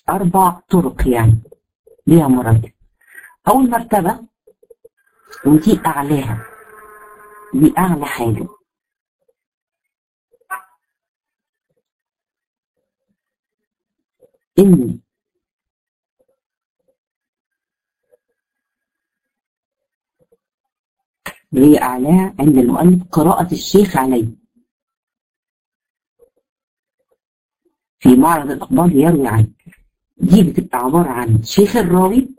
أربع طرق يعني ليها مراتب أول مرتبة ودي أعلاها دي أعلى حاجة إن هي أعلاها عند المؤلف قراءة الشيخ عليه في معرض الأخبار يروي عنه دي بتبقى عبارة عن شيخ الراوي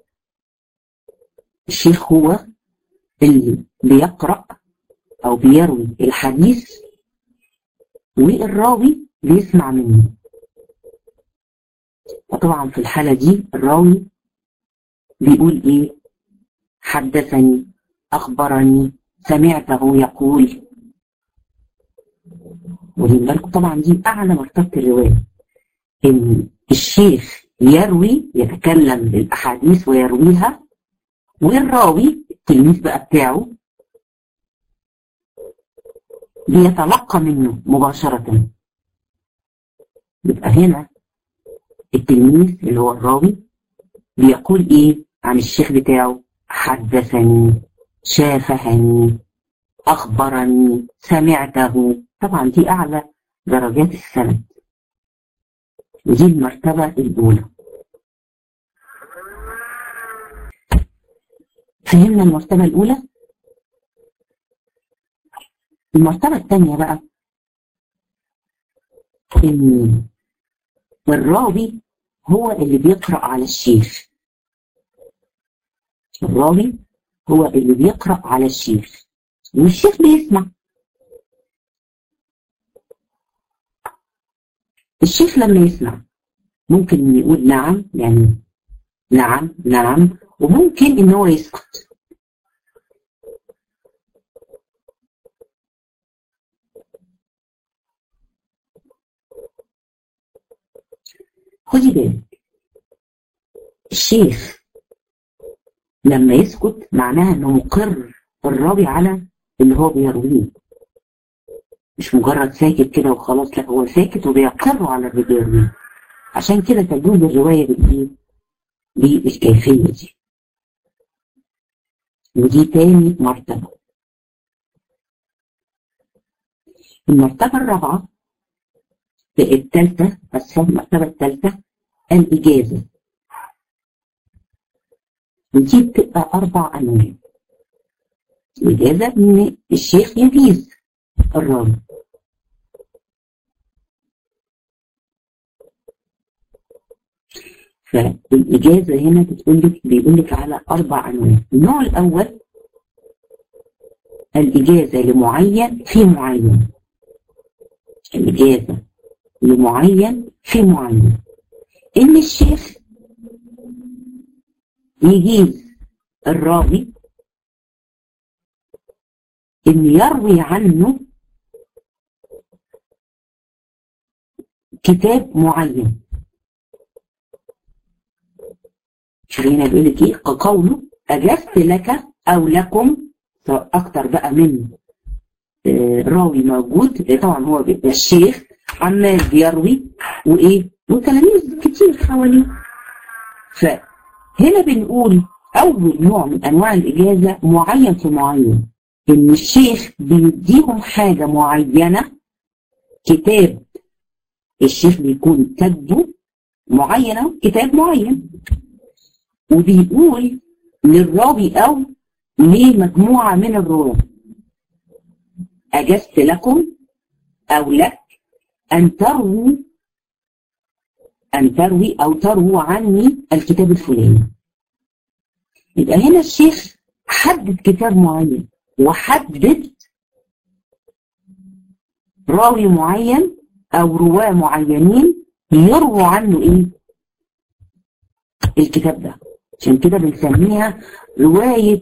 الشيخ هو اللي بيقرأ أو بيروي الحديث والراوي بيسمع منه وطبعا في الحالة دي الراوي بيقول إيه حدثني أخبرني سمعته يقول ولين بالكم طبعا دي أعلى مرتبة الرواية إن الشيخ يروي يتكلم بالأحاديث ويرويها والراوي التلميذ بقى بتاعه بيتلقى منه مباشرة يبقى هنا التلميذ اللي هو الراوي بيقول ايه عن الشيخ بتاعه حدثني شافهني أخبرني سمعته طبعا دي أعلى درجات السند ودي المرتبة الأولى فهمنا المرتبة الأولى المرتبة الثانية بقى إن الراوي هو اللي بيقرأ على الشيخ الراوي هو اللي بيقرأ على الشيخ والشيخ بيسمع الشيخ لما يسمع ممكن يقول نعم يعني نعم نعم وممكن ان هو يسكت خدي بالك الشيخ لما يسكت معناها انه مقر الراوي على اللي هو بيرويه مش مجرد ساكت كده وخلاص لا هو ساكت وبيقر على اللي بيرويه عشان كده تجوز الروايه بالايه؟ بالكيفيه دي ودي تاني مرتبه المرتبه الرابعه الثالثه بس المرتبه الثالثه الاجازه ودي بتبقى اربع انواع الإجازة إن الشيخ يجيز الراوي فالإجازة هنا بتقول لك بيقول لك على أربع أنواع النوع الأول الإجازة لمعين في معين الإجازة لمعين في معين إن الشيخ يجيز الراوي إن يروي عنه كتاب معين شوفينا بيقول لك ايه كقوله اجزت لك او لكم اكتر بقى من آه راوي موجود طبعا هو بيبقى الشيخ عمال بيروي وايه وتلاميذ كتير حواليه فهنا بنقول اول نوع من انواع الاجازه معين في معين ان الشيخ بيديهم حاجه معينه كتاب الشيخ بيكون كاتبه معينه كتاب معين وبيقول للراوي او لمجموعه من الرواه اجزت لكم او لك ان ترووا ان تروي او ترووا عني الكتاب الفلاني يبقى هنا الشيخ حدد كتاب معين وحدد راوي معين او رواه معينين يرووا عنه ايه الكتاب ده عشان كده بنسميها رواية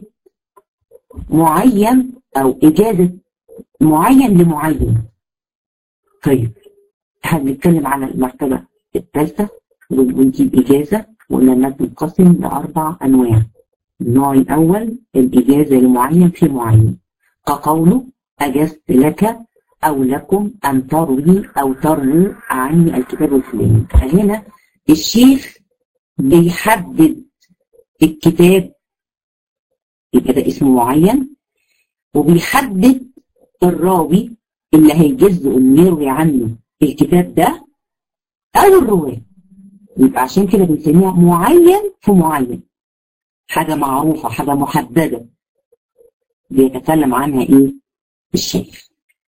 معين او اجازة معين لمعين طيب هنتكلم على المرتبة الثالثة ودي الإجازة وقلنا انها بتنقسم لأربع أنواع النوع الأول الإجازة لمعين في معين كقوله أجزت لك أو لكم أن تروي أو ترووا عني الكتاب الفلاني فهنا الشيخ بيحدد الكتاب يبقى ده اسم معين وبيحدد الراوي اللي هيجز انه يروي عنه الكتاب ده او الرواية يبقى عشان كده بنسميها معين في معين حاجة معروفة حاجة محددة بيتكلم عنها ايه الشيخ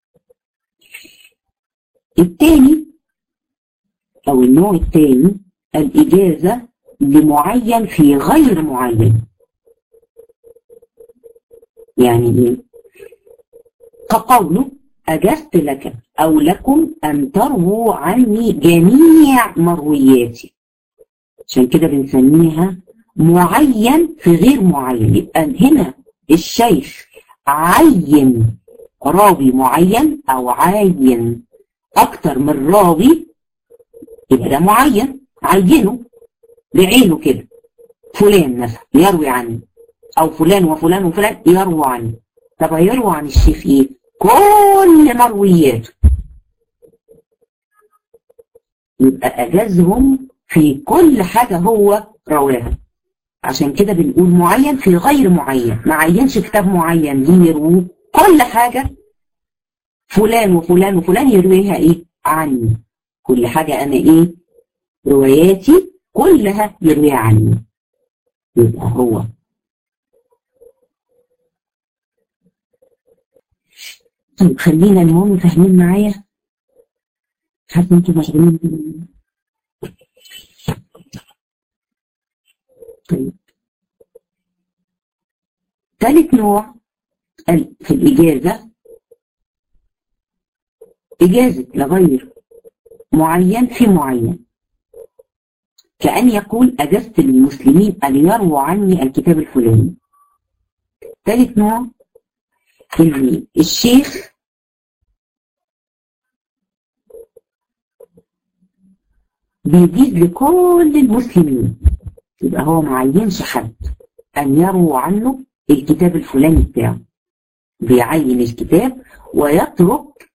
الثاني او النوع الثاني الاجازة لمعين في غير معين يعني ايه كقوله أجزت لك أو لكم أن ترووا عني جميع مروياتي عشان كده بنسميها معين في غير معين يبقى هنا الشيخ عين راوي معين أو عين أكتر من راوي يبقى ده معين عينه بعينه كده فلان مثلا يروي عني أو فلان وفلان وفلان يروى عني طب هيروى عن الشيخ إيه؟ كل مروياته يبقى أجازهم في كل حاجة هو رواها عشان كده بنقول معين في غير معين ما عينش كتاب معين ليه يروه كل حاجة فلان وفلان وفلان يرويها ايه عني كل حاجة انا ايه رواياتي كلها يرويها عني يبقى هو طيب خلينا المهم فاهمين معايا حاسس انتوا مشغولين طيب ثالث نوع في الإجازة إجازة لغير معين في معين كأن يقول أجزت للمسلمين أن يروا عني الكتاب الفلاني ثالث نوع ان الشيخ بيجيز لكل المسلمين يبقى هو ما عينش حد ان يرووا عنه الكتاب الفلاني بتاعه بيعين الكتاب ويترك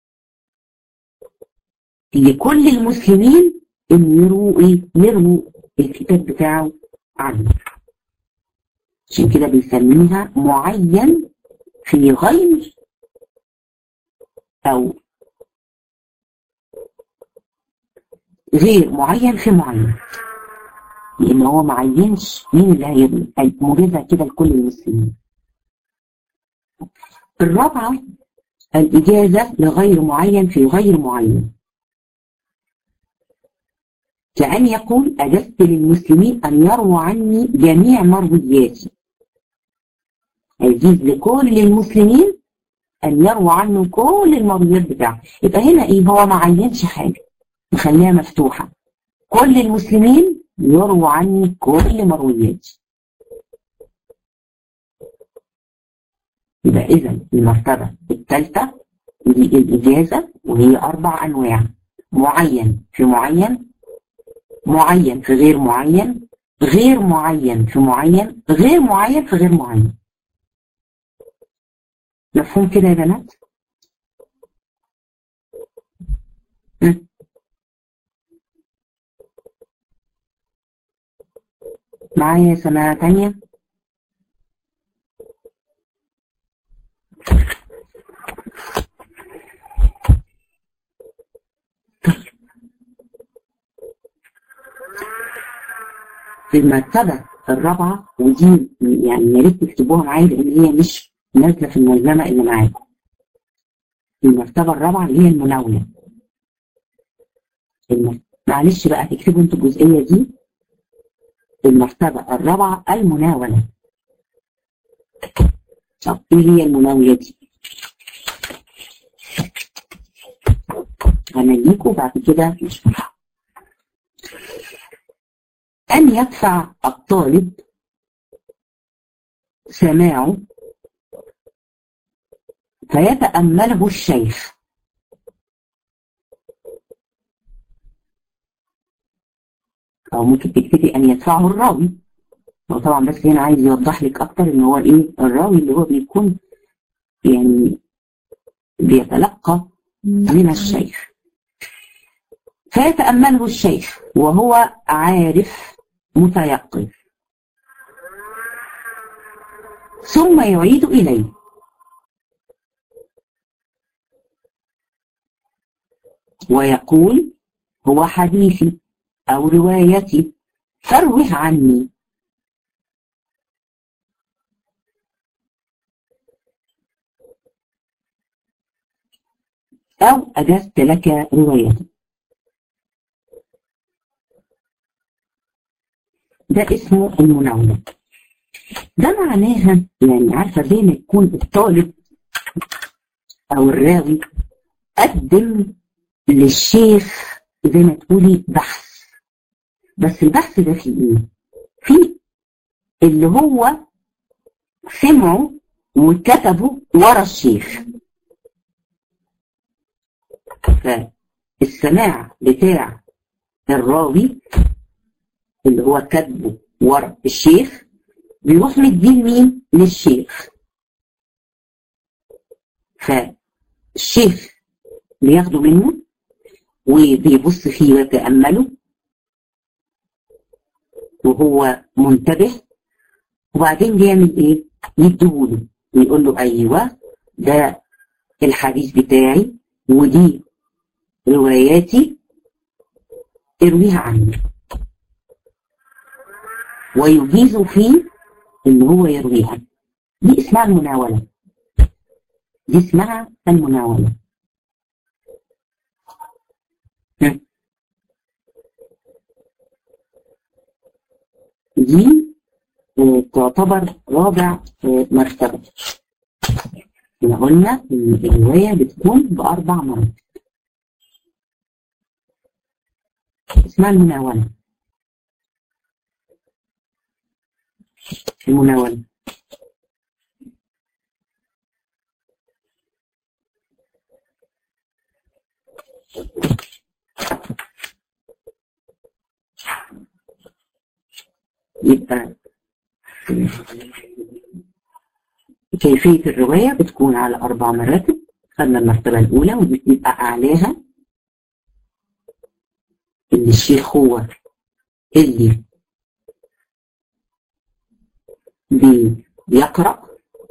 لكل المسلمين ان يروا ايه يروا الكتاب بتاعه عنه عشان كده بيسميها معين في غير أو غير معين في معين لأن هو ما عينش مين اللي هيبني مجازة كده لكل المسلمين الرابعة الإجازة لغير معين في غير معين كأن يقول أجزت للمسلمين أن يروا عني جميع مروياتي هيجيز لكل المسلمين أن يروى عنه كل المرويات بتاعه يبقى هنا إيه هو ما عينش حاجة مخليها مفتوحة كل المسلمين يروى عني كل مروياتي يبقى إذا المرتبة الثالثة دي الإجازة وهي أربع أنواع معين في معين معين في غير معين غير معين في معين غير معين في غير معين مفهوم كده يا بنات معايا سنة تانية طيب في المرتبة الرابعة ودي يعني يا ريت تكتبوها معايا لأن هي مش نازلة في الملزمة اللي معاكم المرتبة الرابعة اللي هي المناولة الم... معلش بقى تكتبوا انتوا الجزئية دي المرتبة الرابعة المناولة طب ايه هي المناولة دي؟ هنجيكوا بعد كده نشرحها أن يدفع الطالب سماعه فيتأمله الشيخ أو ممكن تكتبي أن يدفعه الراوي هو طبعا بس هنا عايز يوضح لك أكتر إن هو إيه الراوي اللي هو بيكون يعني بيتلقى من الشيخ فيتأمله الشيخ وهو عارف متيقظ ثم يعيد إليه ويقول هو حديثي أو روايتي فروه عني أو أجزت لك روايتي ده اسمه المناولة ده معناها يعني عارفة زي ما يكون الطالب أو الراوي قدم للشيخ زي ما تقولي بحث بس البحث ده فيه ايه؟ فيه اللي هو سمعه وكتبه ورا الشيخ فالسماع بتاع الراوي اللي هو كاتبه ورا الشيخ بيروح مديه لمين؟ للشيخ فالشيخ بياخده منه وبيبص فيه ويتأمله وهو منتبه وبعدين بيعمل ايه؟ يديهوله ويقول له ايوه ده الحديث بتاعي ودي رواياتي ارويها عني ويجيز فيه ان هو يرويها دي اسمها المناولة دي اسمها المناولة دي تعتبر رابع مرتبة احنا قلنا ان الرواية بتكون بأربع مرات اسمها المناولة المناولة يبقى كيفية الرواية بتكون على أربع مراتب خدنا المرتبة الأولى ودي بتبقى أعلاها اللي الشيخ هو اللي بيقرأ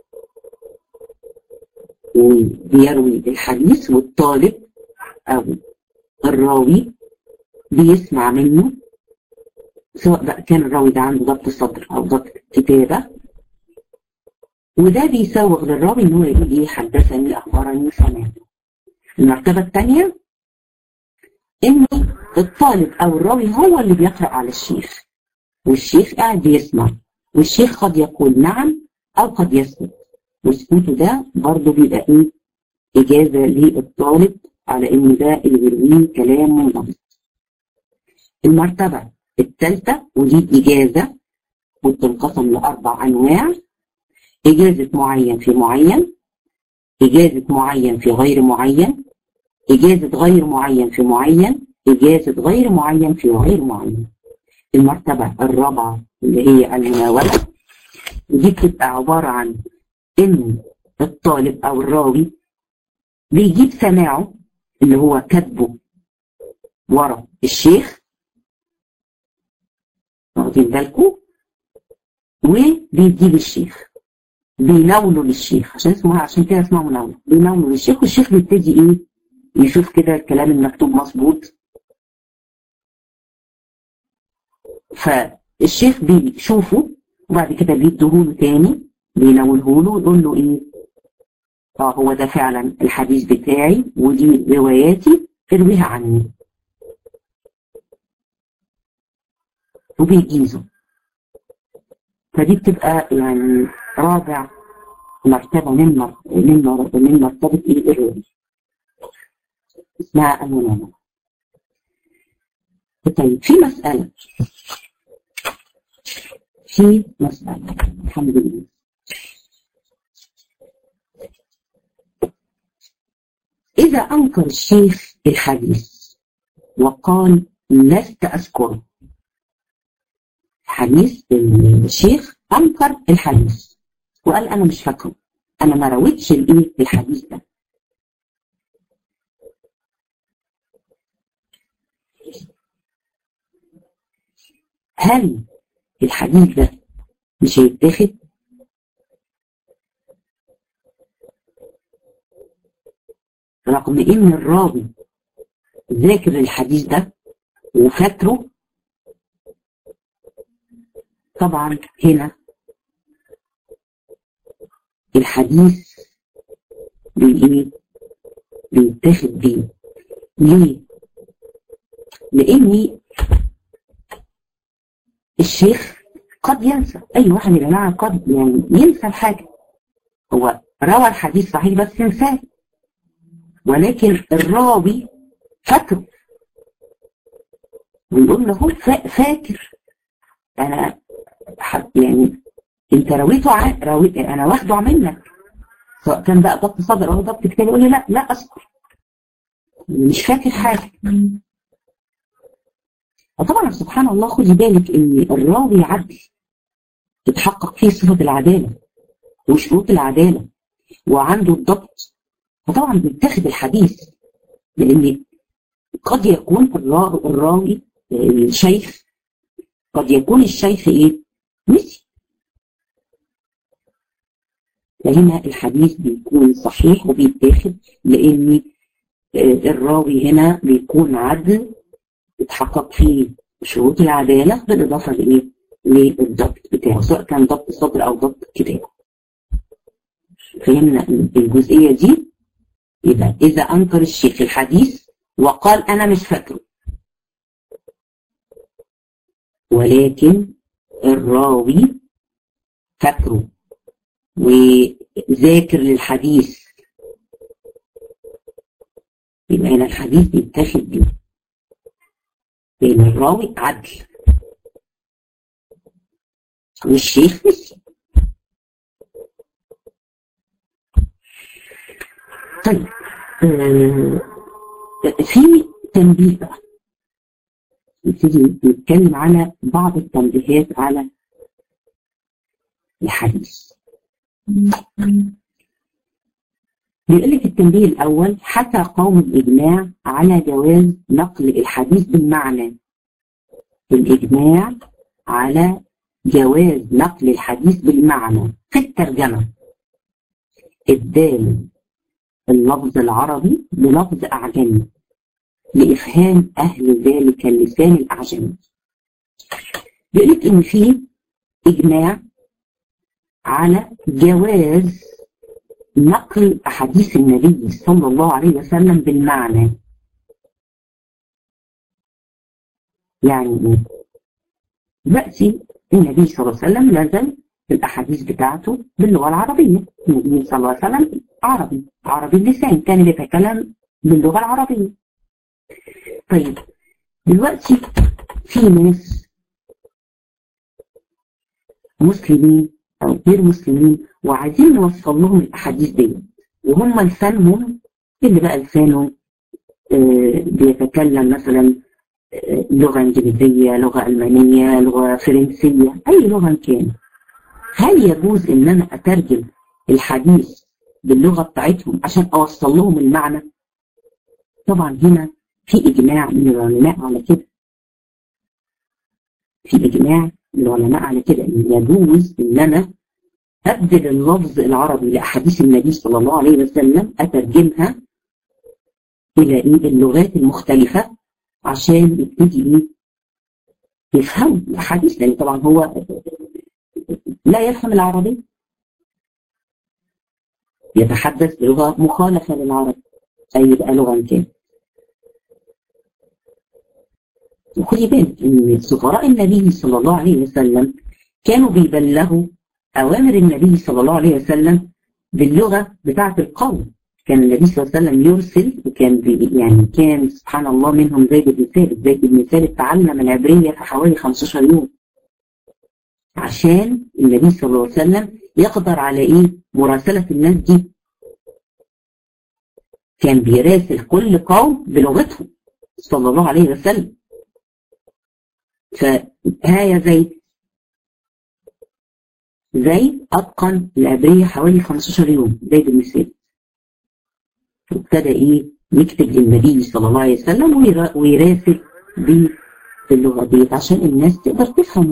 وبيروي الحديث والطالب أو الراوي بيسمع منه سواء بقى كان الراوي ده عنده ضبط صدر أو ضبط كتابة وده بيسوغ للراوي إن هو يقول إيه حدثني أخبرني سمعت المرتبة الثانية إن الطالب أو الراوي هو اللي بيقرأ على الشيخ والشيخ قاعد بيسمع والشيخ قد يقول نعم أو قد يسكت وسكوته ده برضه بيبقى إيه إجازة للطالب على إن ده اللي بيرويه كلام منضبط المرتبة الثالثة ودي إجازة وبتنقسم لأربع أنواع إجازة معين في معين إجازة معين في غير معين إجازة غير معين في معين إجازة غير معين في غير معين المرتبة الرابعة اللي هي المناولة ودي بتبقى عبارة عن إن الطالب أو الراوي بيجيب سماعه اللي هو كاتبه ورا الشيخ واخدين بالكم وبيجيب الشيخ بيناوله للشيخ عشان اسمها عشان كده اسمها مناولة بيناوله للشيخ والشيخ بيبتدي ايه يشوف كده الكلام المكتوب مظبوط فالشيخ بيشوفه وبعد كده بيديهوله تاني بيناولهوله ويقول له ايه اه هو ده فعلا الحديث بتاعي ودي رواياتي ارويها عني وبيجيزه فدي بتبقى يعني رابع مرتبة من من من مرتبة ايه الرواية اسمها المنامة طيب في مسألة في مسألة الحمد لله إذا أنكر الشيخ الحديث وقال لست أذكره حديث الشيخ أنكر الحديث وقال أنا مش فاكره أنا ما رويتش الإيه الحديث ده هل الحديث ده مش هيتاخد رغم ان الراوي ذاكر الحديث ده وفاكره طبعا هنا الحديث بايه بيتاخد بيه ليه لاني الشيخ قد ينسى اي واحد يا جماعه قد يعني ينسى الحاجه هو روى الحديث صحيح بس ينساه ولكن الراوي فاكره ويقول له فاكر انا يعني انت رويته عن روي انا واخده منك سواء كان بقى ضبط صدر او ضبط كتاب يقول لي لا لا اذكر مش فاكر حاجه وطبعا سبحان الله خدي بالك ان الراوي عدل تتحقق فيه صفه العداله وشروط العداله وعنده الضبط فطبعا بيتاخد الحديث لان قد يكون الراوي الشيخ قد يكون الشيخ ايه نسي فهنا الحديث بيكون صحيح وبيتاخد لان الراوي هنا بيكون عدل اتحقق فيه شروط العداله بالاضافه لايه؟ للضبط بتاعه سواء كان ضبط صدر او ضبط كتاب. فهمنا الجزئيه دي يبقى اذا انكر الشيخ الحديث وقال انا مش فاكره ولكن الراوي فاكره وذاكر للحديث يبقى هنا الحديث بيتاخد بيه لأن الراوي عدل والشيخ مش طيب آه في تنبيه بقى نبتدي نتكلم على بعض التنبيهات على الحديث بيقول لك التنبيه الأول حكى قوم الإجماع على جواز نقل الحديث بالمعنى الإجماع على جواز نقل الحديث بالمعنى في الترجمة الدال اللفظ العربي بلفظ أعجمي لإفهام أهل ذلك اللسان الأعجمي بيقول لك إن في إجماع على جواز نقل أحاديث النبي صلى الله عليه وسلم بالمعنى يعني ايه؟ دلوقتي النبي صلى الله عليه وسلم نزل الأحاديث بتاعته باللغة العربية النبي صلى الله عليه وسلم عربي عربي اللسان كان بيتكلم باللغة العربية طيب دلوقتي في ناس مسلمين أو غير مسلمين وعايزين نوصل لهم الأحاديث دي وهم لسانهم اللي بقى لسانه آه بيتكلم مثلا آه لغة إنجليزية لغة ألمانية لغة فرنسية أي لغة كان هل يجوز إن أنا أترجم الحديث باللغة بتاعتهم عشان أوصل لهم المعنى؟ طبعا هنا في إجماع من العلماء على كده في إجماع من العلماء على كده إن يجوز إن أنا أبدل اللفظ العربي لأحاديث النبي صلى الله عليه وسلم أترجمها إلى إيه اللغات المختلفة عشان يبتدي إيه يفهم الأحاديث لأن طبعا هو لا يفهم العربية يتحدث بلغة مخالفة للعرب أي بقى لغة كان وخدي بالك إن سفراء النبي صلى الله عليه وسلم كانوا بيبلغوا أوامر النبي صلى الله عليه وسلم باللغة بتاعة القوم كان النبي صلى الله عليه وسلم يرسل وكان يعني كان سبحان الله منهم زيد بن ثابت زيد بن ثابت تعلم العبرية في حوالي 15 يوم عشان النبي صلى الله عليه وسلم يقدر على ايه مراسلة الناس دي كان بيراسل كل قوم بلغتهم صلى الله عليه وسلم فهاية زيد زيد أتقن العبرية حوالي 15 يوم زيد بن ثابت وابتدى إيه يكتب للنبي صلى الله عليه وسلم ويراسل اللغة ديت عشان الناس تقدر تفهم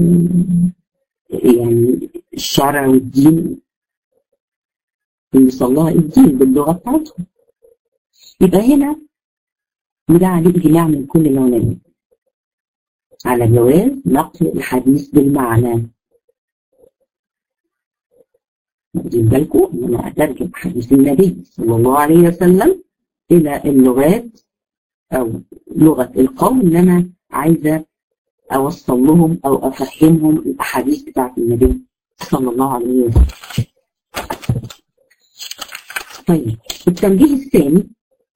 يعني الشرع والدين اللي صلاها الدين باللغة بتاعتهم يبقى هنا وده عليه إجماع من كل العلماء على جواز نقل الحديث بالمعنى واخدين بالكم ان انا اترجم حديث النبي صلى الله عليه وسلم الى اللغات او لغه القوم اللي انا عايزه اوصل لهم او افهمهم الاحاديث بتاعت النبي صلى الله عليه وسلم. طيب التنبيه الثاني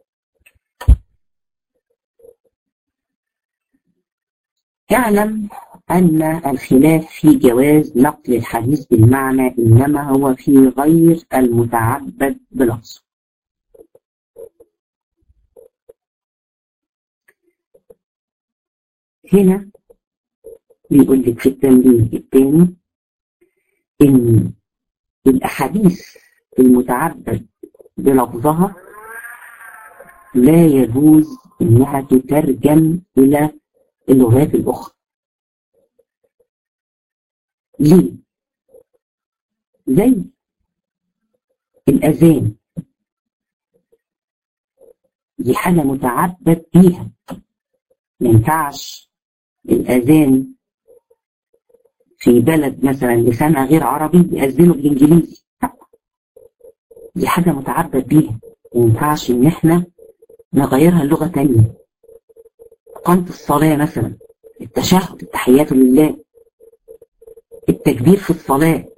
اعلم أن الخلاف في جواز نقل الحديث بالمعنى إنما هو في غير المتعبد بلفظه هنا بيقول لك في التنبيه الثاني إن الأحاديث المتعبد بلفظها لا يجوز إنها تترجم إلى اللغات الأخرى ليه؟ زي الأذان دي حاجة متعبد بيها ما ينفعش الأذان في بلد مثلا لسانها غير عربي يأذنوا بالإنجليزي دي حاجة متعبد بيها ما ينفعش إن إحنا نغيرها لغة تانية إقامة الصلاة مثلا التشهد التحيات لله التكبير في الصلاة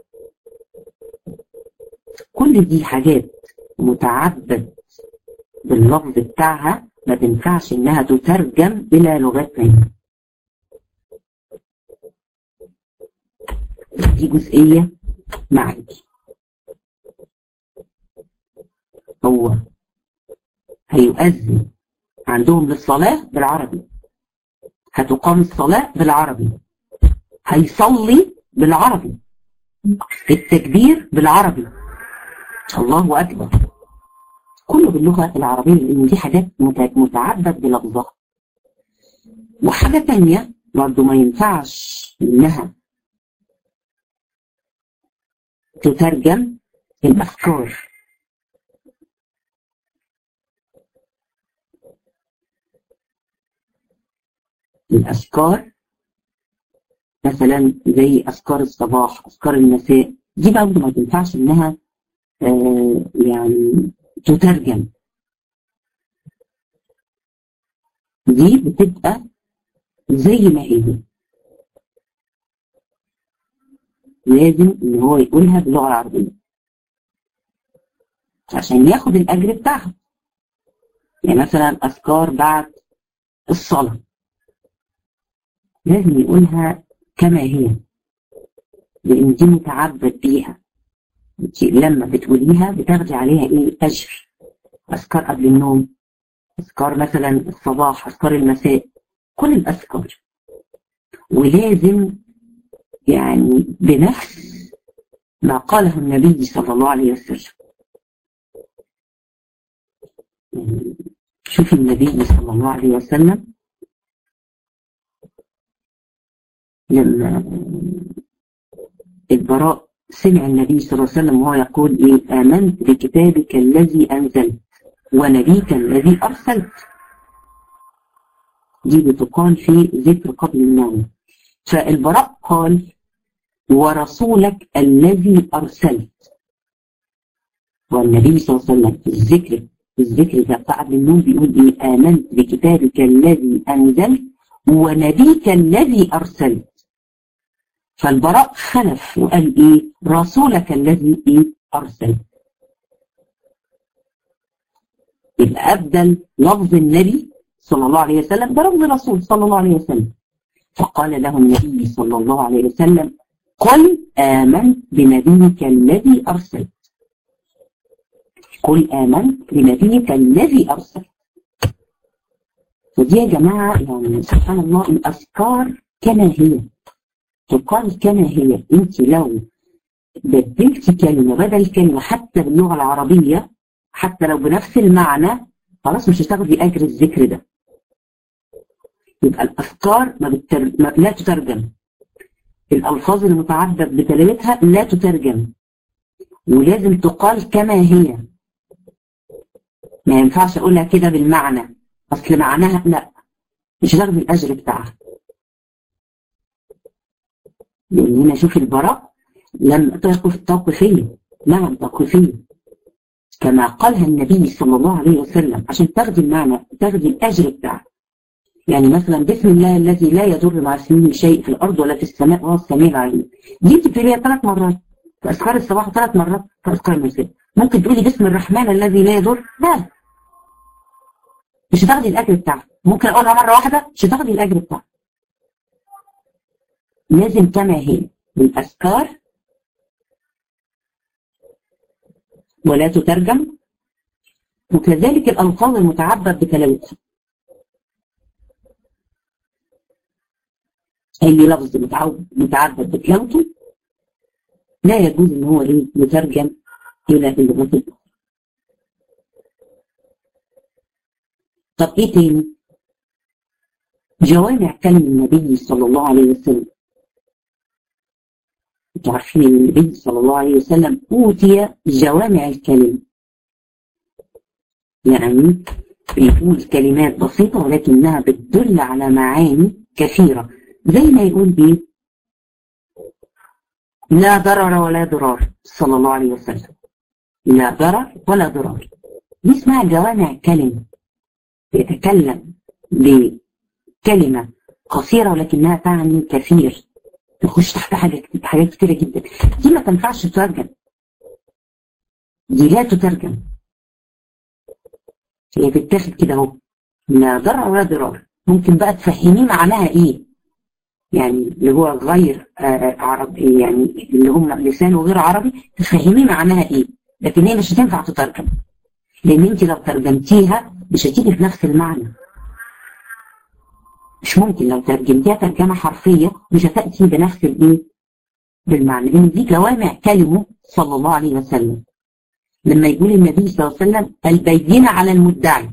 كل دي حاجات متعبد باللفظ بتاعها ما تنفعش انها تترجم الى لغات تانية دي جزئية معاكي هو هيؤذن عندهم للصلاة بالعربي هتقام الصلاة بالعربي هيصلي بالعربي التكبير بالعربي الله أكبر كله باللغة العربية لأن دي حاجات متعبد بلفظها وحاجة تانية برضه ما ينفعش إنها تترجم الأفكار الأذكار مثلا زي أذكار الصباح أذكار المساء دي برضه ما تنفعش إنها آه يعني تترجم دي بتبقى زي ما هي لازم إن هو يقولها باللغة العربية عشان ياخد الأجر بتاعها يعني مثلا أذكار بعد الصلاة لازم يقولها كما هي لأن دي متعبد بيها لما بتقوليها بتاخدي عليها ايه أجر أذكار قبل النوم أذكار مثلا الصباح أذكار المساء كل الأذكار ولازم يعني بنفس ما قاله النبي صلى الله عليه وسلم شوف النبي صلى الله عليه وسلم لما البراء سمع النبي صلى الله عليه وسلم وهو يقول إيه آمنت بكتابك الذي أنزلت ونبيك الذي أرسلت دي بتقال في ذكر قبل النوم فالبراء قال ورسولك الذي أرسلت والنبي صلى الله عليه وسلم في الذكر في الذكر ده قبل النوم بيقول إيه آمنت بكتابك الذي أنزلت ونبيك الذي أرسلت فالبراء خلف وقال ايه رسولك الذي ايه ارسل يبقى ابدل لفظ النبي صلى الله عليه وسلم ده لفظ الرسول صلى الله عليه وسلم فقال له النبي صلى الله عليه وسلم قل آمنت بنبيك الذي أرسلت قل آمنت بنبيك الذي أرسلت ودي يا جماعة يعني سبحان الله الأذكار كما هي تقال كما هي انت لو بدلت كلمة بدل كلمة حتى باللغة العربية حتى لو بنفس المعنى خلاص مش هتاخدي أجر الذكر ده يبقى الأفكار ما, بتر... ما لا تترجم الألفاظ المتعبد بتلاوتها لا تترجم ولازم تقال كما هي ما ينفعش أقولها كده بالمعنى أصل معناها لا مش هتاخد الأجر بتاعها لأن هنا شوف البراء لم تقف التوقيفية نعم توقيفية كما قالها النبي صلى الله عليه وسلم عشان تاخدي المعنى تاخدي الأجر بتاعها يعني مثلا بسم الله الذي لا يضر مع اسمه شيء في الأرض ولا في السماء وهو السميع العليم دي انت بتقوليها ثلاث مرات في أذكار الصباح وثلاث مرات في أذكار المساء ممكن تقولي بسم الرحمن الذي لا يضر لا مش هتاخدي الأجر بتاعها ممكن أقولها مرة واحدة مش هتاخدي الأجر بتاعها لازم كما هي بالأذكار ولا تترجم وكذلك الألفاظ المتعبد بتلاوتها أي لفظ متعبد بتلاوته لا يجوز إن هو إيه يترجم إلى اللغات الأخرى طب إيه تاني؟ جوامع كلم النبي صلى الله عليه وسلم انتوا عارفين ان النبي صلى الله عليه وسلم اوتي جوامع الكلم يعني بيقول كلمات بسيطة ولكنها بتدل على معاني كثيرة زي ما يقول ايه لا ضرر ولا ضرار صلى الله عليه وسلم لا ضرر ولا ضرار دي اسمها جوامع كلمة يتكلم بكلمة قصيرة ولكنها تعني كثير تخش تحت حاجات حاجات كتيرة جدا دي ما تنفعش تترجم دي لا تترجم هي تتاخد كده اهو لا ضرر ولا ضرار ممكن بقى تفهميه معناها ايه يعني اللي هو غير عربي يعني اللي هم لسانه غير عربي تفهميه معناها ايه لكن هي مش هتنفع تترجم لان انت لو ترجمتيها مش هتيجي في نفس المعنى مش ممكن لو ترجمتيها ترجمة حرفية مش هتأتي بنفس الايه بالمعنى لان دي جوامع كلمه صلى الله عليه وسلم لما يقول النبي صلى الله عليه وسلم البينة على المدعي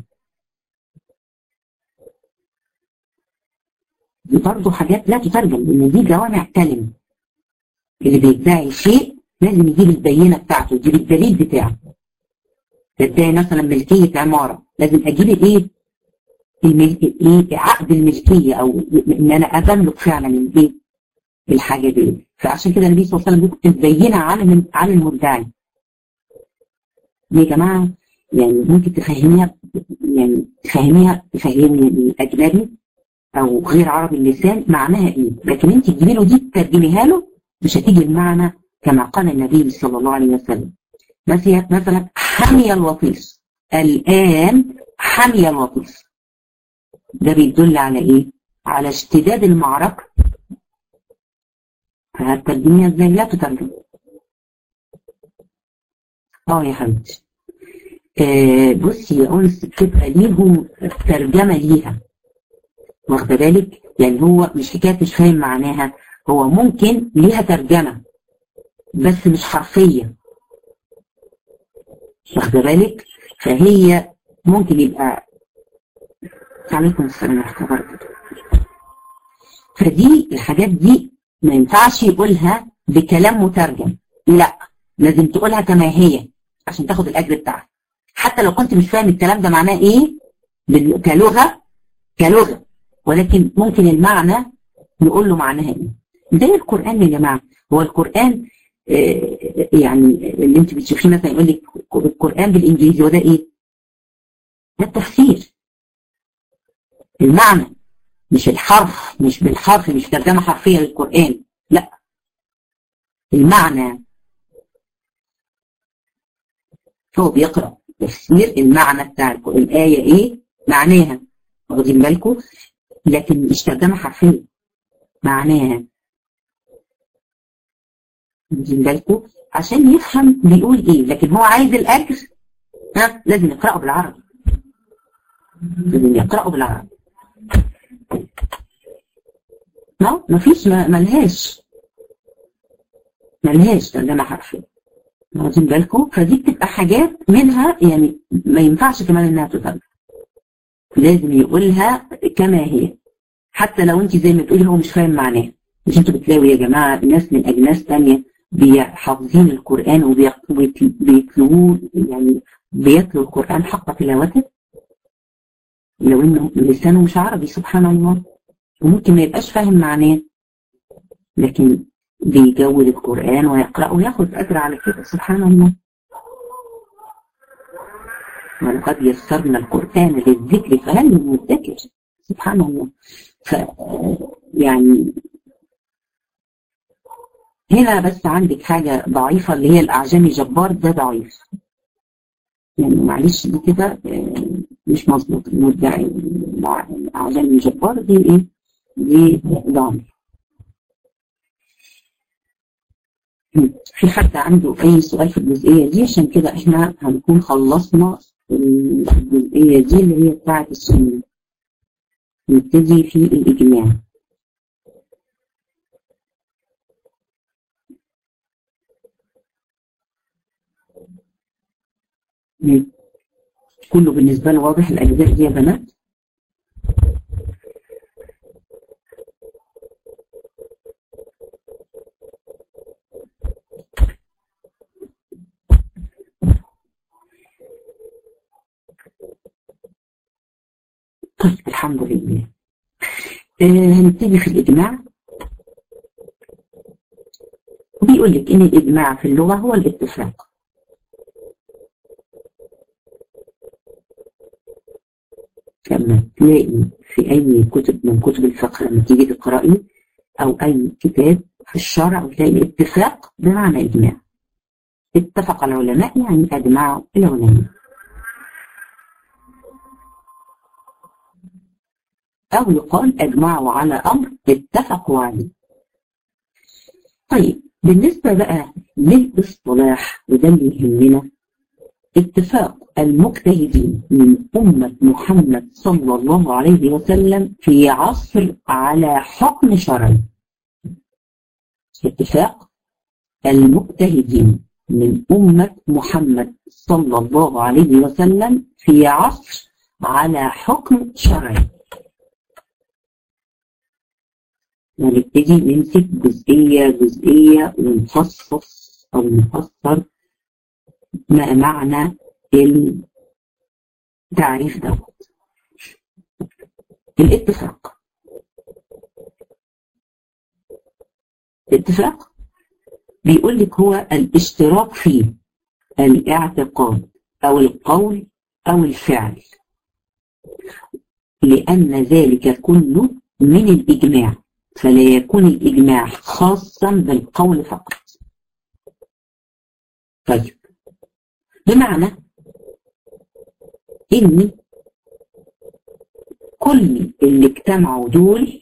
دي برضه حاجات لا تترجم لان دي جوامع كلمة اللي بيدعي شيء لازم يجيب البينة بتاعته يجيب الدليل بتاعه تدعي مثلا ملكية عمارة لازم اجيب الايه الملك ايه عقد الملكية او ان انا املك فعلا الايه الحاجة دي فعشان كده النبي صلى الله عليه وسلم بيقول البينة على على المدعي يا جماعة يعني ممكن تفهميها يعني تفهميها تفهمي الأجنبي أو غير عربي اللسان معناها إيه لكن أنت تجيبي له دي تترجميها له مش هتيجي المعنى كما قال النبي صلى الله عليه وسلم مثلا حمي الوطيس الآن حمي الوطيس ده بيدل على إيه؟ على اشتداد المعركة فهترجميها ازاي لا تترجم اه يا حبيبتي آه بصي يا انس بتبقى ليهم ترجمه ليها واخده بالك يعني هو مش حكايه مش فاهم معناها هو ممكن ليها ترجمه بس مش حرفيه واخده بالك فهي ممكن يبقى عليكم السلام ورحمه الله وبركاته فدي الحاجات دي ما ينفعش يقولها بكلام مترجم لا لازم تقولها كما هي عشان تاخد الاجر بتاعها حتى لو كنت مش فاهم الكلام ده معناه ايه كلغه كلغه ولكن ممكن المعنى نقول له معناها ايه زي القران يا جماعه هو القران آه يعني اللي انت بتشوفيه مثلا يقول لك القران بالانجليزي وده ايه؟ ده التفسير المعنى مش الحرف مش بالحرف مش ترجمه حرفيه للقران لا المعنى هو بيقرأ تفسير المعنى بتاع الآية إيه معناها واخدين بالكم لكن مش ترجمة حرفية معناها واخدين بالكم عشان يفهم بيقول إيه لكن هو عايز الأجر ها لازم يقرأه بالعربي لازم يقرأه بالعربي لا مفيش ملهاش ملهاش ترجمة حرفية واخدين بالكم فدي بتبقى حاجات منها يعني ما ينفعش كمان انها تترجم لازم يقولها كما هي حتى لو انت زي ما تقولي هو مش فاهم معناه مش انتوا بتلاقوا يا جماعه ناس من اجناس ثانيه حافظين القران وبيتلوه يعني بيتلو القران حق تلاوته لو انه لسانه مش عربي سبحان الله وممكن ما يبقاش فاهم معناه لكن بيجود القرآن ويقرأ وياخد أجر على كده سبحان الله ولقد يسرنا القرآن للذكر فهل من مدكر سبحان الله ف يعني هنا بس عندك حاجة ضعيفة اللي هي الأعجمي جبار ده ضعيف يعني معلش دي كده مش مظبوط المدعي الأعجمي جبار دي إيه؟ دي ضعيف في حد عنده أي سؤال في الجزئية دي عشان كده إحنا هنكون خلصنا الجزئية دي اللي هي بتاعة السنة نبتدي في الإجماع كله بالنسبة له واضح الأجزاء دي يا بنات طيب الحمد لله آه هنبتدي في الإجماع بيقول لك إن الإجماع في اللغة هو الاتفاق لما تلاقي في أي كتب من كتب الفقه لما تيجي تقرأي أو أي كتاب في الشرع وتلاقي اتفاق بمعنى إجماع اتفق العلماء يعني أجمعوا العلماء أو يقال أجمعوا على أمر اتفقوا عليه طيب بالنسبة بقى للاصطلاح وده اللي يهمنا اتفاق المجتهدين من أمة محمد صلى الله عليه وسلم في عصر على حكم شرعي اتفاق المجتهدين من أمة محمد صلى الله عليه وسلم في عصر على حكم شرعي ونبتدي نمسك جزئية جزئية ونخصص أو نفسر ما معنى التعريف دوت الاتفاق الاتفاق بيقول لك هو الاشتراك في الاعتقاد أو القول أو الفعل لأن ذلك كله من الإجماع فلا يكون الإجماع خاصا بالقول فقط طيب بمعنى إن كل اللي اجتمعوا دول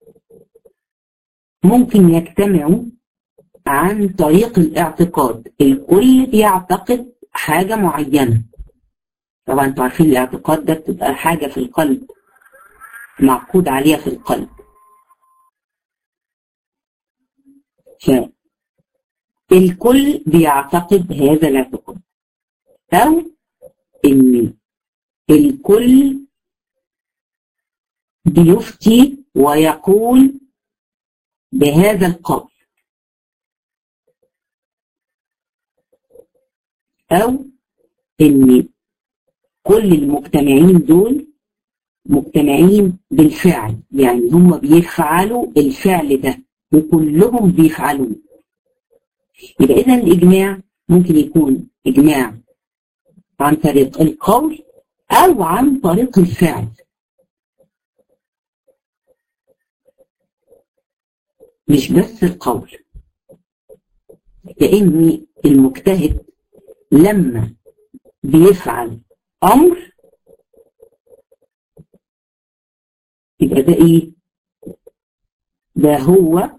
ممكن يجتمعوا عن طريق الاعتقاد الكل بيعتقد حاجة معينة طبعا انتوا عارفين الاعتقاد ده بتبقى حاجة في القلب معقود عليها في القلب فالكل بيعتقد هذا الاعتقاد أو إن الكل بيفتي ويقول بهذا القول أو إن كل المجتمعين دول مجتمعين بالفعل يعني هم بيفعلوا الفعل ده وكلهم بيفعلوه يبقى إذا الإجماع ممكن يكون إجماع عن طريق القول أو عن طريق الفعل مش بس القول لأن المجتهد لما بيفعل أمر يبقى ده إيه؟ ده هو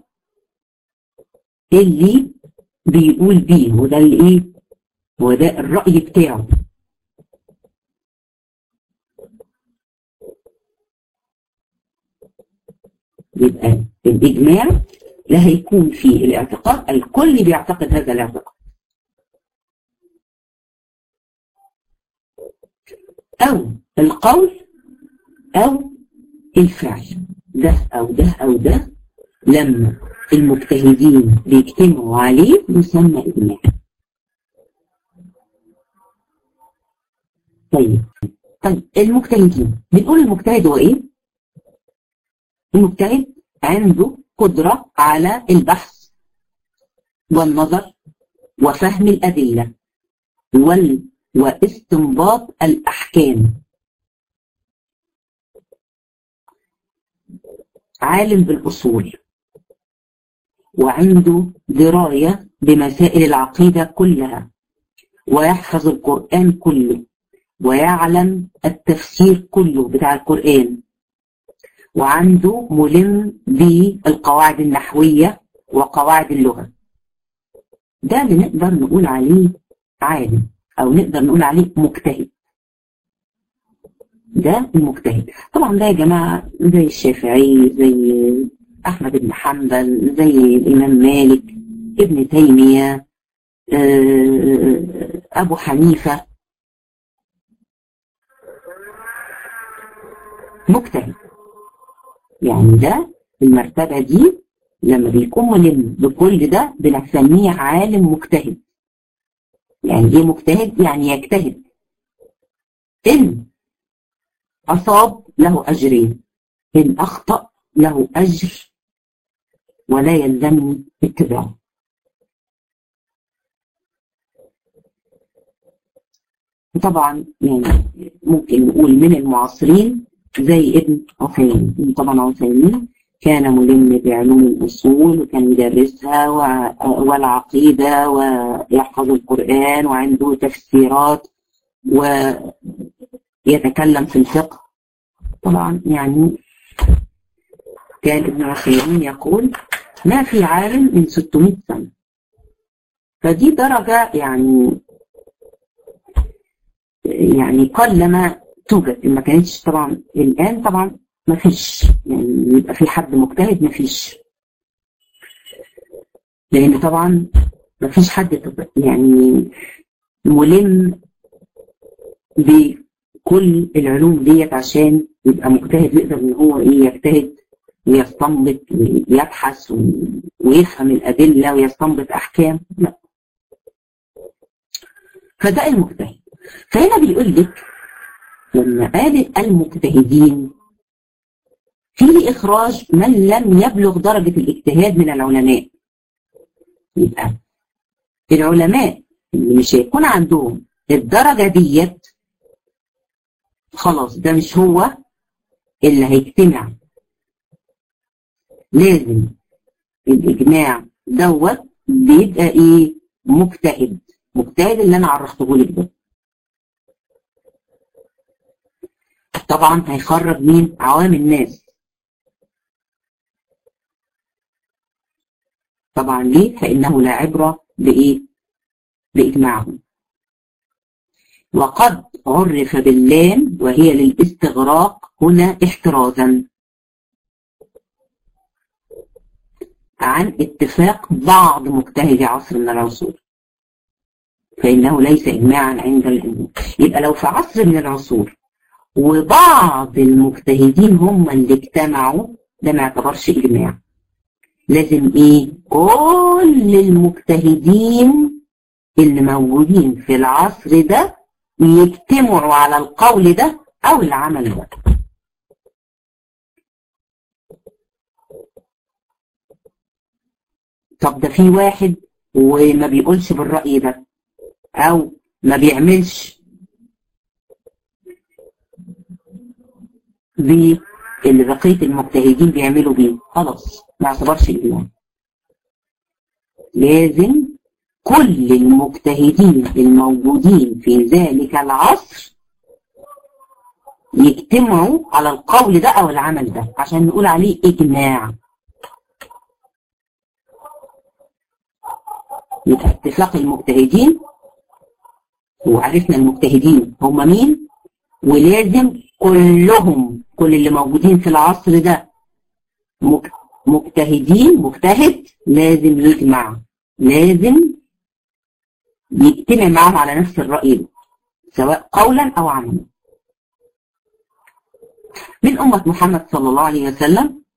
اللي بيقول بيه وده اللي إيه؟ وده الرأي بتاعه يبقى الإجماع لا هيكون فيه الاعتقاد الكل بيعتقد هذا الاعتقاد أو القول أو الفعل ده أو ده أو ده لما المجتهدين بيجتمعوا عليه يسمى إجماع طيب طيب المجتهدين بنقول المجتهد هو إيه؟ المجتهد عنده قدرة على البحث والنظر وفهم الأدلة وال واستنباط الأحكام عالم بالأصول وعنده دراية بمسائل العقيدة كلها ويحفظ القرآن كله ويعلم التفسير كله بتاع القرآن وعنده ملم بالقواعد النحوية وقواعد اللغة ده اللي نقدر نقول عليه عالم أو نقدر نقول عليه مجتهد ده المجتهد طبعا ده يا جماعة زي الشافعي زي أحمد بن حنبل زي الإمام مالك ابن تيمية أبو حنيفة مجتهد يعني ده المرتبة دي لما بيكون ملم بكل ده بنسميه عالم مجتهد يعني ايه مجتهد يعني يجتهد إن أصاب له أجرين إن أخطأ له أجر ولا يلزمني اتباعه وطبعا يعني ممكن نقول من المعاصرين زي ابن عثيمين طبعا عثيمين كان ملم بعلوم الأصول وكان يدرسها والعقيدة ويحفظ القرآن وعنده تفسيرات ويتكلم في الفقه طبعا يعني كان ابن عثيمين يقول ما في عالم من 600 سنة فدي درجة يعني يعني قلما توجد ما كانتش طبعا الآن طبعا ما فيش يعني يبقى في حد مجتهد ما فيش لأن طبعا ما فيش حد يعني ملم بكل العلوم ديت عشان يبقى مجتهد يقدر ان هو ايه يجتهد ويستنبط ويبحث ويفهم الأدلة ويستنبط أحكام لا فده المجتهد فهنا بيقول لك لما قال المجتهدين في إخراج من لم يبلغ درجة الاجتهاد من العلماء يبقى العلماء اللي مش هيكون عندهم الدرجة ديت خلاص ده مش هو اللي هيجتمع لازم الإجماع دوت بيبقى إيه مجتهد مجتهد اللي أنا عرفته لك ده طبعا هيخرج مين عوام الناس طبعا ليه فإنه لا عبرة بإيه بإجماعهم وقد عرف باللام وهي للاستغراق هنا احترازا عن اتفاق بعض مجتهدي عصر من العصور فإنه ليس إجماعا عند الجمهور يبقى لو في عصر من العصور وبعض المجتهدين هم اللي اجتمعوا ده ما يعتبرش إجماع لازم إيه كل المجتهدين اللي موجودين في العصر ده يجتمعوا على القول ده أو العمل ده طب ده في واحد وما بيقولش بالرأي ده أو ما بيعملش بيه اللي بقية المجتهدين بيعملوا بيه خلاص ما اعتبرش الإمام لازم كل المجتهدين الموجودين في ذلك العصر يجتمعوا على القول ده أو العمل ده عشان نقول عليه إجماع يبقى اتفاق المجتهدين وعرفنا المجتهدين هم مين ولازم كلهم كل اللي موجودين في العصر ده مجتهدين مجتهد لازم يجمع لازم يجتمع معهم على نفس الرأي ده سواء قولا أو عملا من أمة محمد صلى الله عليه وسلم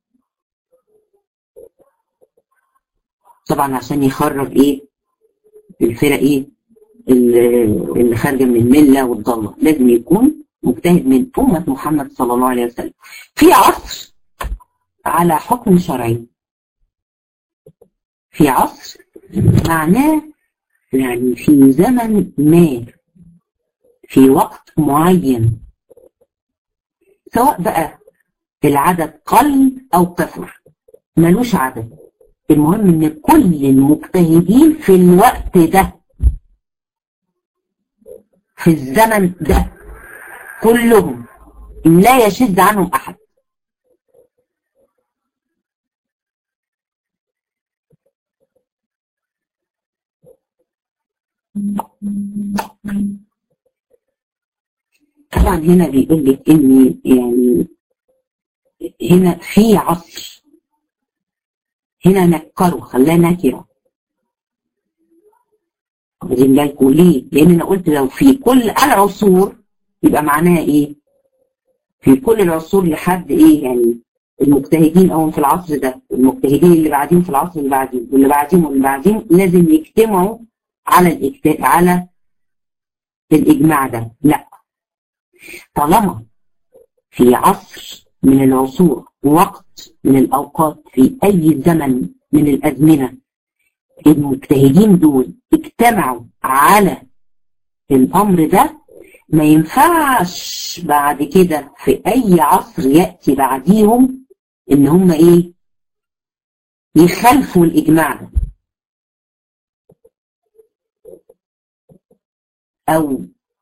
طبعا عشان يخرج ايه الفرق ايه اللي خارجه من المله والضاله لازم يكون مجتهد من امه محمد صلى الله عليه وسلم في عصر على حكم شرعي في عصر معناه يعني في زمن ما في وقت معين سواء بقى العدد قل او كثر ملوش عدد المهم ان كل المجتهدين في الوقت ده في الزمن ده كلهم لا يشد عنهم احد طبعا هنا بيقول لك ان يعني هنا في عصر هنا نكره خلاه نكره واخدين بالكم ليه؟ لان انا قلت لو في كل العصور يبقى معناها ايه؟ في كل العصور لحد ايه يعني المجتهدين او في العصر ده المجتهدين اللي بعدين في العصر اللي بعدين واللي بعدين واللي بعدين لازم يجتمعوا على الإكت... على الاجماع ده لا طالما في عصر من العصور وقت من الاوقات في اي زمن من الازمنه المجتهدين دول اجتمعوا على الامر ده ما ينفعش بعد كده في اي عصر ياتي بعديهم ان هم ايه يخالفوا الاجماع ده او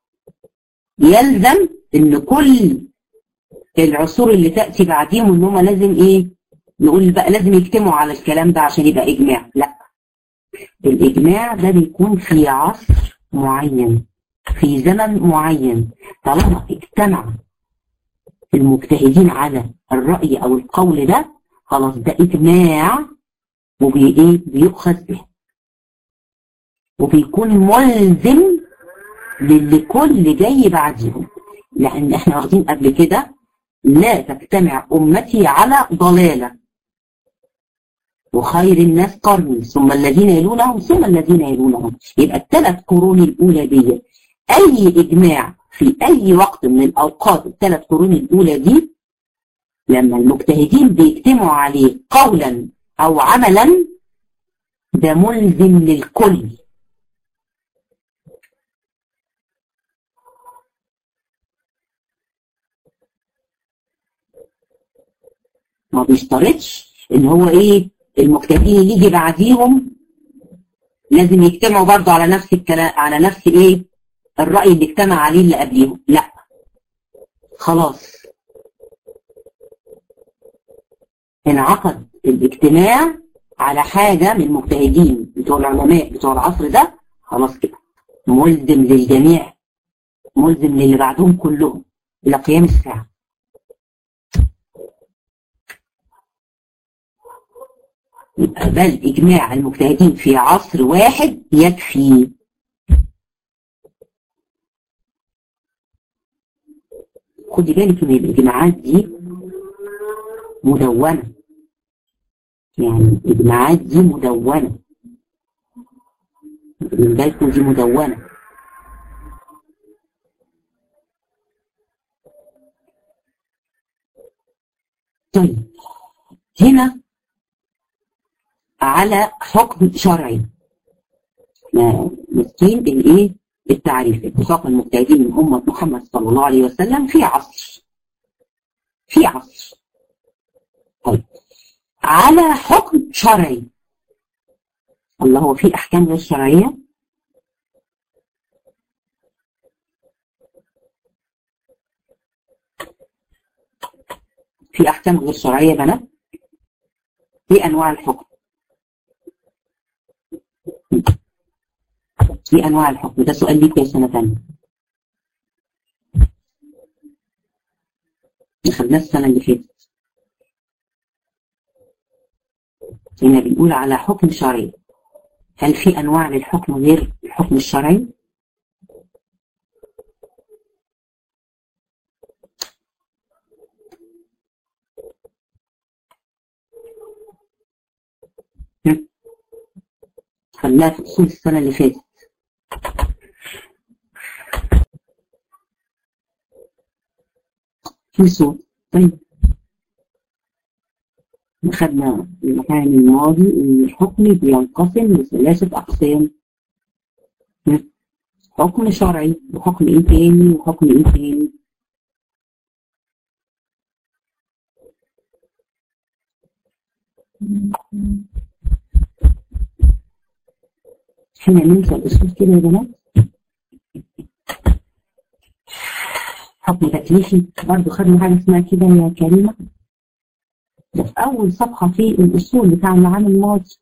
يلزم ان كل العصور اللي تاتي بعديهم ان هم لازم ايه نقول بقى لازم يجتمعوا على الكلام ده عشان يبقى اجماع لا الاجماع ده بيكون في عصر معين في زمن معين طالما اجتمع المجتهدين على الرأي أو القول ده خلاص ده إجماع وبيؤخذ به وبيكون ملزم للكل جاي بعدهم لأن احنا واخدين قبل كده لا تجتمع أمتي على ضلالة وخير الناس قرني ثم الذين يلونهم ثم الذين يلونهم يبقى الثلاث قرون الأولى دي أي إجماع في أي وقت من الأوقات الثلاث قرون الأولى دي لما المجتهدين بيجتمعوا عليه قولا أو عملا ده ملزم للكل ما بيشترطش ان هو ايه المجتهدين اللي يجي بعديهم لازم يجتمعوا برضه على نفس الكلام على نفس ايه الرأي اللي اجتمع عليه اللي قبليهم لا خلاص انعقد الاجتماع على حاجة من المجتهدين بتوع العلماء بتوع العصر ده خلاص كده ملزم للجميع ملزم للي بعدهم كلهم إلى قيام الساعة يبقى بل إجماع المجتهدين في عصر واحد يكفي خدي بالك ان الاجماعات دي مدونة يعني الاجماعات دي مدونة من بالكم دي مدونة طيب هنا على حكم شرعي مسكين الايه التعريف اتفاق المجتهدين من أمة محمد صلى الله عليه وسلم في عصر في عصر طيب على حكم شرعي الله هو في أحكام غير شرعية في أحكام غير شرعية بنات في أنواع الحكم في انواع الحكم ده سؤال ليك يا سنه ثانيه خدناه السنه اللي فاتت هنا بنقول على حكم شرعي هل في انواع للحكم غير الحكم الشرعي خدناها في اصول السنه اللي فاتت في صوت طيب خدنا الامتحان الماضي ان الحكم بينقسم لثلاثه اقسام حكم شرعي وحكم ايه تاني وحكم ايه تاني احنا ننسى الاصول كده يا بنات حكم تكليفي برضه خدنا حاجه اسمها كده يا كريمه ده في اول صفحه في الاصول بتاع العام الماضي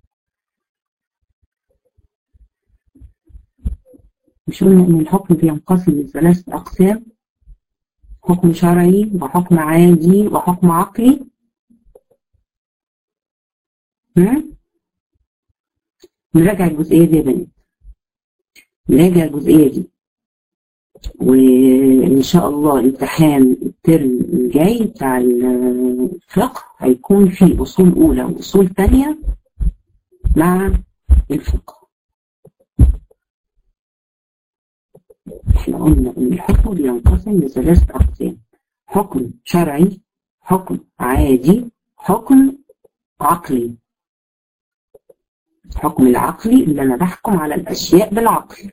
مش قلنا ان الحكم بينقسم لثلاث اقسام حكم شرعي وحكم عادي وحكم عقلي نراجع الجزئية دي يا بنات نراجع الجزئية دي وإن شاء الله امتحان الترم الجاي بتاع الفقه هيكون فيه أصول أولى وأصول تانية مع الفقه احنا قلنا ان الحكم بينقسم لثلاثة أقسام حكم شرعي حكم عادي حكم عقلي الحكم العقلي اللي انا بحكم على الاشياء بالعقل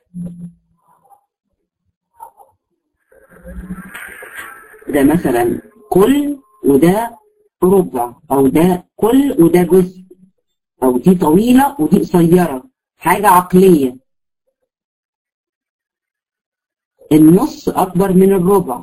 ده مثلا كل وده ربع او ده كل وده جزء او دي طويلة ودي قصيرة حاجة عقلية النص اكبر من الربع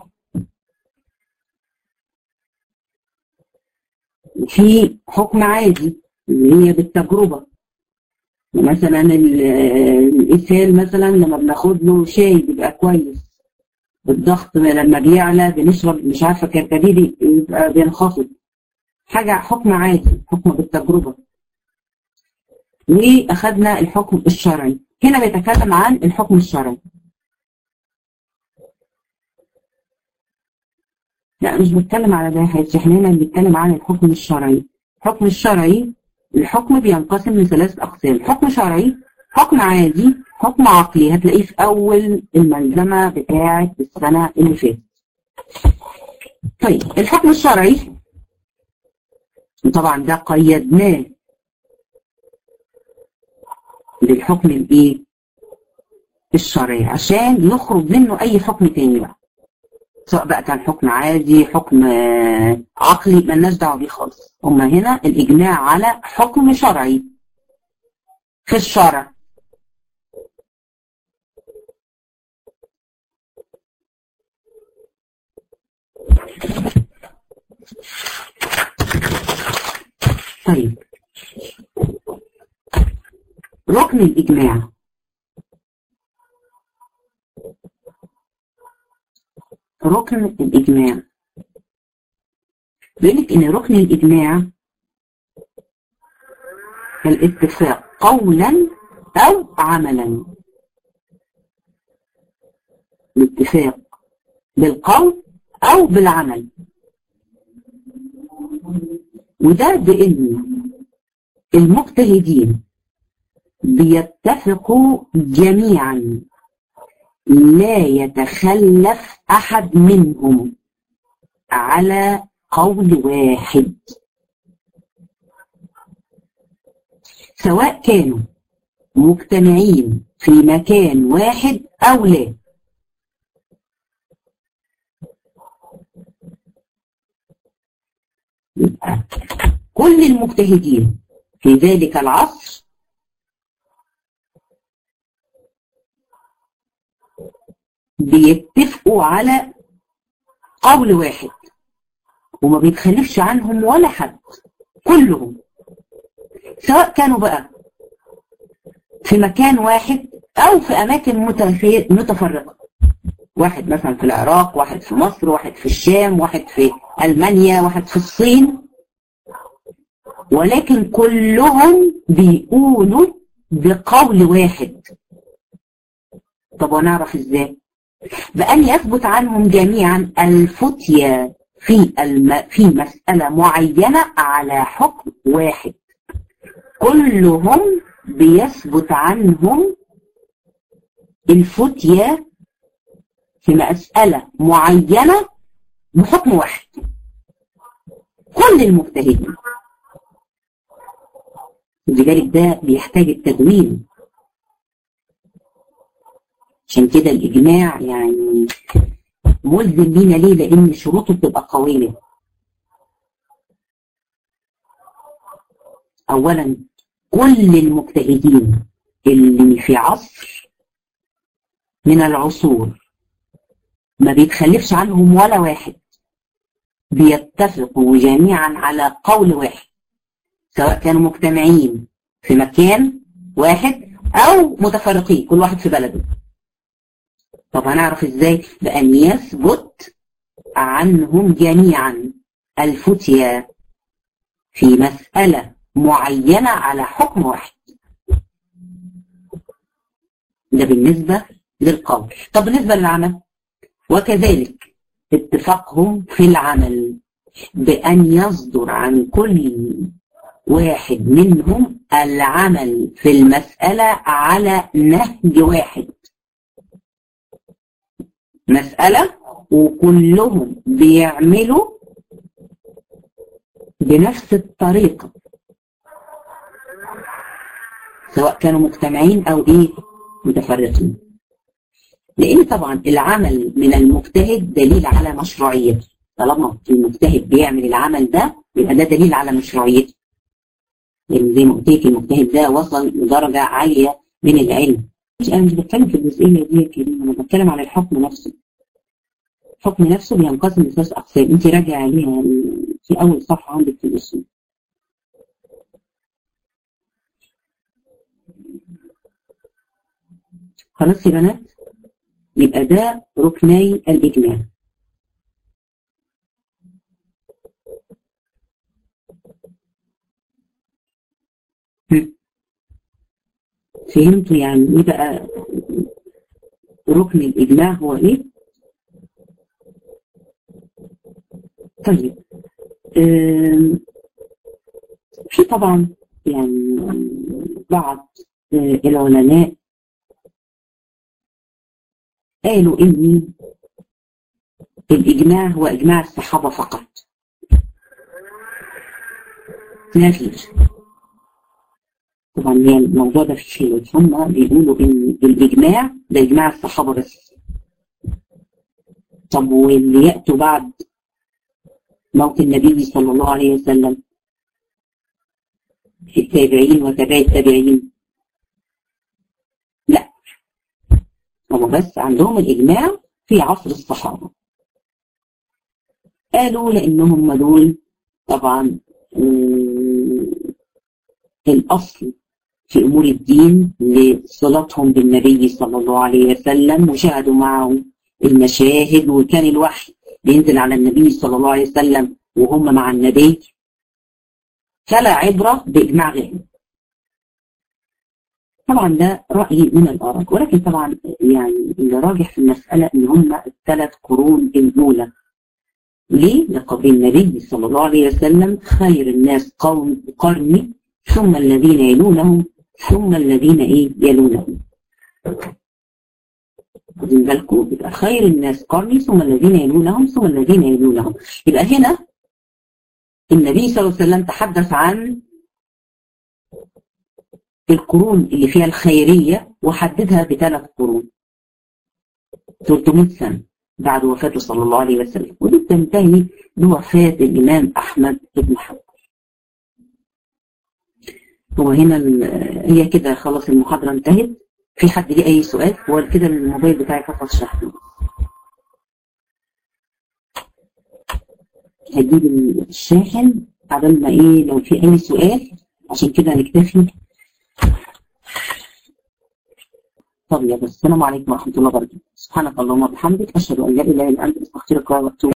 في حكم عادي اللي هي بالتجربة مثلا الإسهال مثلا لما بناخد له شاي بيبقى كويس الضغط لما بيعلى بنشرب مش عارفة كركديه يبقى بينخفض حاجة حكم عادي حكم بالتجربة وأخدنا الحكم الشرعي هنا بيتكلم عن الحكم الشرعي لا مش بتكلم على ده حاجة احنا هنا بنتكلم عن الحكم الشرعي الحكم الشرعي الحكم بينقسم لثلاث أقسام حكم شرعي حكم عادي حكم عقلي هتلاقيه في أول الملزمة بتاعة السنة اللي فاتت طيب الحكم الشرعي طبعا ده قيدناه بالحكم الايه الشرعي عشان يخرج منه اي حكم تاني بقى سواء بقى كان حكم عادي حكم عقلي ملناش دعوه بيه خالص هما هنا الاجماع على حكم شرعي في الشرع طيب ركن الإجماع ركن الإجماع بيقول إن ركن الإجماع الاتفاق قولا أو عملا الاتفاق بالقول أو بالعمل وده بإن المجتهدين بيتفقوا جميعا لا يتخلف أحد منهم على قول واحد سواء كانوا مجتمعين في مكان واحد أو لا يبقى كل المجتهدين في ذلك العصر بيتفقوا على قول واحد وما بيتخلفش عنهم ولا حد كلهم سواء كانوا بقى في مكان واحد او في اماكن متفرقه واحد مثلا في العراق واحد في مصر واحد في الشام واحد في المانيا واحد في الصين ولكن كلهم بيقولوا بقول واحد طب ونعرف ازاي بأن يثبت عنهم جميعا الفتية في الم... في مسألة معينة على حكم واحد كلهم بيثبت عنهم الفتية في مسألة معينة بحكم واحد كل المجتهدين لذلك ده بيحتاج التدوين عشان كده الإجماع يعني ملزم لينا ليه لأن شروطه بتبقى قوية أولا كل المجتهدين اللي في عصر من العصور ما بيتخلفش عنهم ولا واحد بيتفقوا جميعا على قول واحد سواء كانوا مجتمعين في مكان واحد أو متفرقين كل واحد في بلده طب هنعرف ازاي بأن يثبت عنهم جميعا الفتية في مسألة معينة على حكم واحد ده بالنسبة للقول طب بالنسبة للعمل وكذلك اتفاقهم في العمل بأن يصدر عن كل واحد منهم العمل في المسألة على نهج واحد مسألة وكلهم بيعملوا بنفس الطريقة سواء كانوا مجتمعين أو إيه متفرقين لأن طبعا العمل من المجتهد دليل على مشروعيته طالما المجتهد بيعمل العمل ده يبقى ده دليل على مشروعيته لأن زي ما قلت لك المجتهد ده وصل لدرجة عالية من العلم مش أنا مش بتكلم في الجزئية دي يا كريم أنا بتكلم على الحكم نفسه الحكم نفسه بينقسم لثلاث أقسام أنت راجع عليها في أول صفحة عندك في الأصول خلاص يا بنات يبقى ده ركني الإجماع فهمتوا يعني ايه بقى ركن الإجماع هو ايه طيب في طبعا يعني بعض العلماء قالوا ان الإجماع هو إجماع الصحابة فقط لا غير طبعا هي الموضوع ده في خلاف هم بيقولوا ان الاجماع ده اجماع الصحابه بس طب واللي ياتوا بعد موت النبي صلى الله عليه وسلم في التابعين وتابع التابعين لا هم بس عندهم الاجماع في عصر الصحابه قالوا لانهم دول طبعا الأصل في أمور الدين لصلاتهم بالنبي صلى الله عليه وسلم وشاهدوا معه المشاهد وكان الوحي بينزل على النبي صلى الله عليه وسلم وهم مع النبي فلا عبرة بإجماع غيرهم طبعا ده رأي من الآراء ولكن طبعا يعني اللي راجح في المسألة إن هم الثلاث قرون الأولى ليه؟ لقول النبي صلى الله عليه وسلم خير الناس قوم قرني ثم الذين يلونهم ثم الذين ايه يلونهم خدين بالكم يبقى خير الناس قرني ثم الذين يلونهم ثم الذين يلونهم يبقى هنا النبي صلى الله عليه وسلم تحدث عن القرون اللي فيها الخيرية وحددها بثلاث قرون 300 سنة بعد وفاته صلى الله عليه وسلم ودي بتنتهي بوفاة الإمام أحمد بن حنبل هو هنا هي كده خلاص المحاضرة انتهت في حد ليه أي سؤال هو كده الموبايل بتاعي فصل شحن هجيب الشاحن قبل ما ايه لو في أي سؤال عشان كده نكتفي طب يا بس السلام عليكم ورحمة الله وبركاته سبحانك اللهم وبحمدك أشهد أن لا إله إلا أنت أستغفرك وأتوب